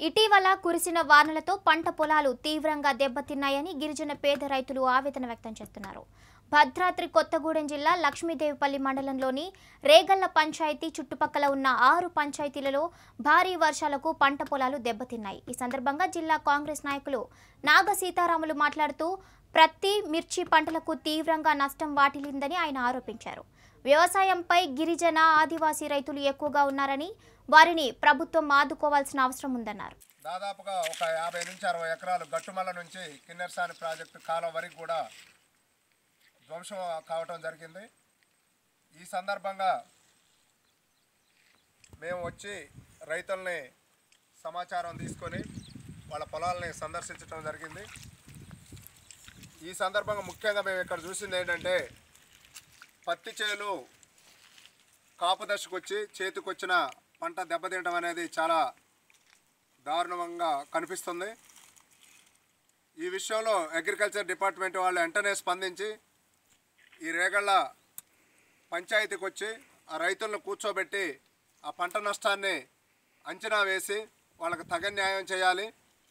ఇటీవల కురిసిన వానలతో పంట పొలాలు తీవ్రంగా దెబ్బతిన్నాయని గిరిజన పేద రైతులు ఆవేదన వ్యక్తం చేస్తున్నారు భద్రాద్రి కొత్తగూడెం జిల్లా లక్ష్మీదేవిపల్లి మండలంలోని రేగళ్ల పంచాయతీ చుట్టుపక్కల ఉన్న ఆరు పంచాయతీలలో భారీ వర్షాలకు పంట పొలాలు దెబ్బతిన్నాయి ఈ సందర్భంగా జిల్లా కాంగ్రెస్ నాయకులు నాగ సీతారాములు మాట్లాడుతూ ప్రతి మిర్చి పంటలకు తీవ్రంగా నష్టం వాటిల్లిందని ఆయన ఆరోపించారు వ్యవసాయంపై గిరిజన ఆదివాసీ రైతులు ఎక్కువగా ఉన్నారని వారిని ప్రభుత్వం ఆదుకోవాల్సిన అవసరం ఉందన్నారు దాదాపుగా ఒక యాభై నుంచి అరవై ఎకరాలు గట్టుమల్ల నుంచి కిన్నెరసాని ప్రాజెక్టు కాలం వరకు కూడా ధ్వంసం కావటం జరిగింది ఈ సందర్భంగా మేము వచ్చి రైతుల్ని సమాచారం తీసుకొని వాళ్ళ పొలాలని సందర్శించడం జరిగింది ఈ సందర్భంగా ముఖ్యంగా మేము ఇక్కడ చూసింది ఏంటంటే పత్తి చేలు కాపు దశకు వచ్చి చేతికొచ్చిన పంట దెబ్బతినడం అనేది చాలా దారుణంగా కనిపిస్తుంది ఈ విషయంలో అగ్రికల్చర్ డిపార్ట్మెంట్ వాళ్ళు వెంటనే స్పందించి ఈ రేగళ్ళ పంచాయతీకి వచ్చి ఆ రైతులను కూర్చోబెట్టి ఆ పంట నష్టాన్ని అంచనా వేసి వాళ్ళకి తగిన న్యాయం చేయాలి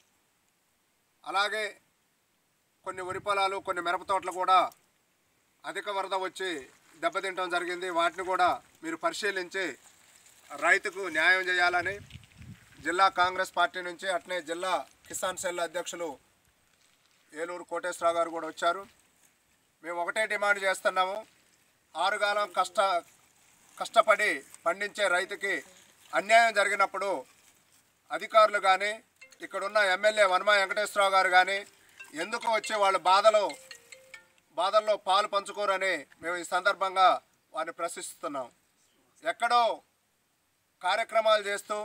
అలాగే కొన్ని వరి పొలాలు కొన్ని మిరప తోటలు కూడా అధిక వరద వచ్చి దెబ్బతింటం జరిగింది వాటిని కూడా మీరు పరిశీలించి రైతుకు న్యాయం చేయాలని జిల్లా కాంగ్రెస్ పార్టీ నుంచి అట్నే జిల్లా కిసాన్ సెల్ అధ్యక్షులు ఏలూరు కోటేశ్వరరావు గారు కూడా వచ్చారు మేము ఒకటే డిమాండ్ చేస్తున్నాము ఆరుగాలం కష్ట కష్టపడి పండించే రైతుకి అన్యాయం జరిగినప్పుడు అధికారులు కానీ ఇక్కడున్న ఎమ్మెల్యే వనమా వెంకటేశ్వరరావు గారు కానీ ఎందుకు వచ్చి వాళ్ళ బాధలు బాధల్లో పాలు పంచుకోరని మేము ఈ సందర్భంగా వారిని ప్రశ్నిస్తున్నాం ఎక్కడో కార్యక్రమాలు చేస్తూ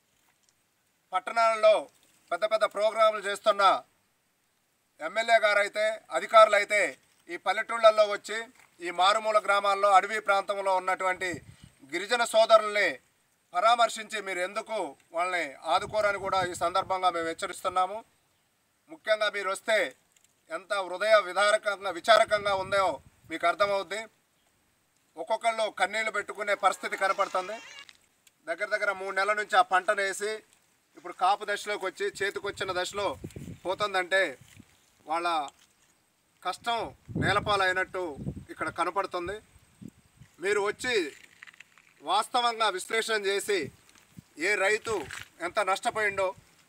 పట్టణాలలో పెద్ద పెద్ద ప్రోగ్రాములు చేస్తున్న ఎమ్మెల్యే గారు అయితే అధికారులు అయితే ఈ పల్లెటూళ్ళల్లో వచ్చి ఈ మారుమూల గ్రామాల్లో అడవి ప్రాంతంలో ఉన్నటువంటి గిరిజన సోదరుల్ని పరామర్శించి మీరు ఎందుకు వాళ్ళని ఆదుకోరని కూడా ఈ సందర్భంగా మేము హెచ్చరిస్తున్నాము ముఖ్యంగా మీరు వస్తే ఎంత హృదయ విధారకంగా విచారకంగా ఉందో మీకు అర్థమవుద్ది ఒక్కొక్కళ్ళు కన్నీళ్లు పెట్టుకునే పరిస్థితి కనపడుతుంది దగ్గర దగ్గర మూడు నెలల నుంచి ఆ పంటను వేసి ఇప్పుడు కాపు దశలోకి వచ్చి చేతికొచ్చిన దశలో పోతుందంటే వాళ్ళ కష్టం నేలపాలైనట్టు ఇక్కడ కనపడుతుంది మీరు వచ్చి వాస్తవంగా విశ్లేషణ చేసి ఏ రైతు ఎంత నష్టపోయిండో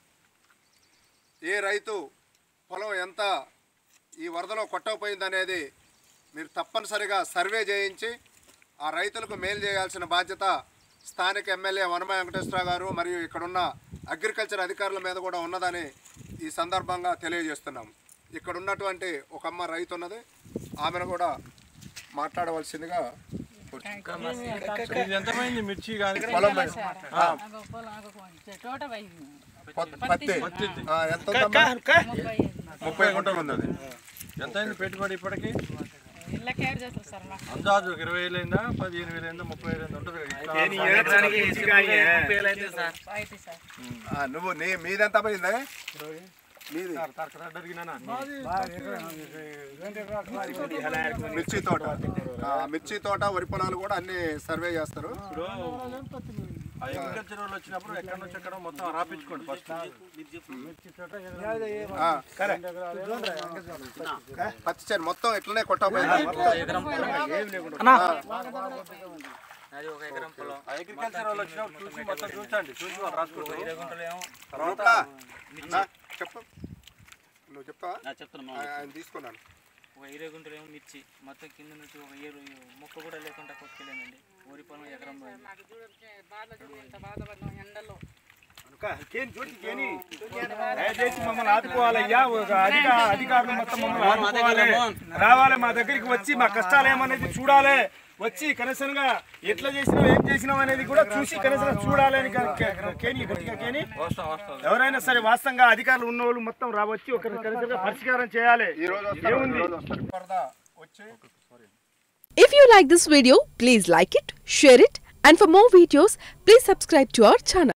ఏ రైతు పొలం ఎంత ఈ వరదలో కొట్టకపోయిందనేది మీరు తప్పనిసరిగా సర్వే చేయించి ఆ రైతులకు మేలు చేయాల్సిన బాధ్యత స్థానిక ఎమ్మెల్యే వనమ వెంకటేశ్వరరావు గారు మరియు ఇక్కడున్న అగ్రికల్చర్ అధికారుల మీద కూడా ఉన్నదని ఈ సందర్భంగా తెలియజేస్తున్నాం ఇక్కడ ఉన్నటువంటి ఒక అమ్మ రైతు ఉన్నది ఆమెను కూడా మాట్లాడవలసిందిగా ఇది ఎంతమైంది మిర్చి కానీ పొలం మీద. ఆ, తోట పత్- పత్తి ఆ, ఎంత ఉందమ్మా? ముప్పై గుంటలు ఉంది అది ఎంత అయింది పెట్టుబడి ఇప్పటికి ఇళ్ళకి ఏడు చేస్తారు సార్ మాకు అందాజు ఒక ఇరవై వేలు అయిందా పదిహేను వేలు అయిందా ముప్పై వేలు అయిందా ఉంటుంది కదా. బయట సార్ ఆ, నువ్వు నీ మీదెంత పోయిందే మీది అడిగినానా? మిర్చి తోట ఆ, మిర్చి తోట వరి పొలాలు కూడా అన్ని సర్వే చేస్తారు ఇప్పుడు ఆ అగ్రికల్చర్ వాళ్ళు వచ్చినప్పుడు ఎక్కడ నుంచి ఎక్కడ మొత్తం రాపించుకోండి ఫస్ట్ ఆ, పత్తి చేను మొత్తం ఇట్లనే కొట్టకపోయింది ఆ అగ్రికల్చర్ వాళ్ళు వచ్చినప్పుడు చూసి మొత్తం చూసండి చూసి వాళ్ళు రాసుకుంటారు తర్వాత ఆ, చెప్పు నువ్వు చెప్తావా చెప్తున్నా ఆ, ఆయన తీసుకున్నాను ఒక ఇరవై గుంటలు ఏమో మిర్చి మొత్తం కింద నుంచి ఒక ఏడు మొక్క కూడా లేకుండా కొట్టుకెళ్ళానండి ఊరి పొలం ఎకరం పోయింది మాకు చూడండి బాధలు ఎంత బాధపడినాం ఎండలో దయచేసి మమ్మల్ని ఆదుకోవాలయ్యా ఒక అధిక అధికారులు మొత్తం మమ్మల్ని ఆదుకోవాలి రావాలి మా దగ్గరికి వచ్చి మా కష్టాలు ఏమనేది చూడాలి వచ్చి కనీసంగా ఎట్లా చేసినాం ఏం చేసినాం అనేది కూడా చూసి కనీసం చూడాలి అని క- క- కేని గట్టిగా కేని వస్తాం వస్తాం ఎవరైనా సరే వాస్తవంగా అధికారులు ఉన్న వాళ్ళు మొత్తం రావచ్చి ఒక కనీసంగా పరిష్కారం చేయాలి ఈ రోజు వస్తారు ఈ రోజు వస్తారు వరద వచ్చి If you like this video, please like it, share it, and for more videos, please subscribe to our channel.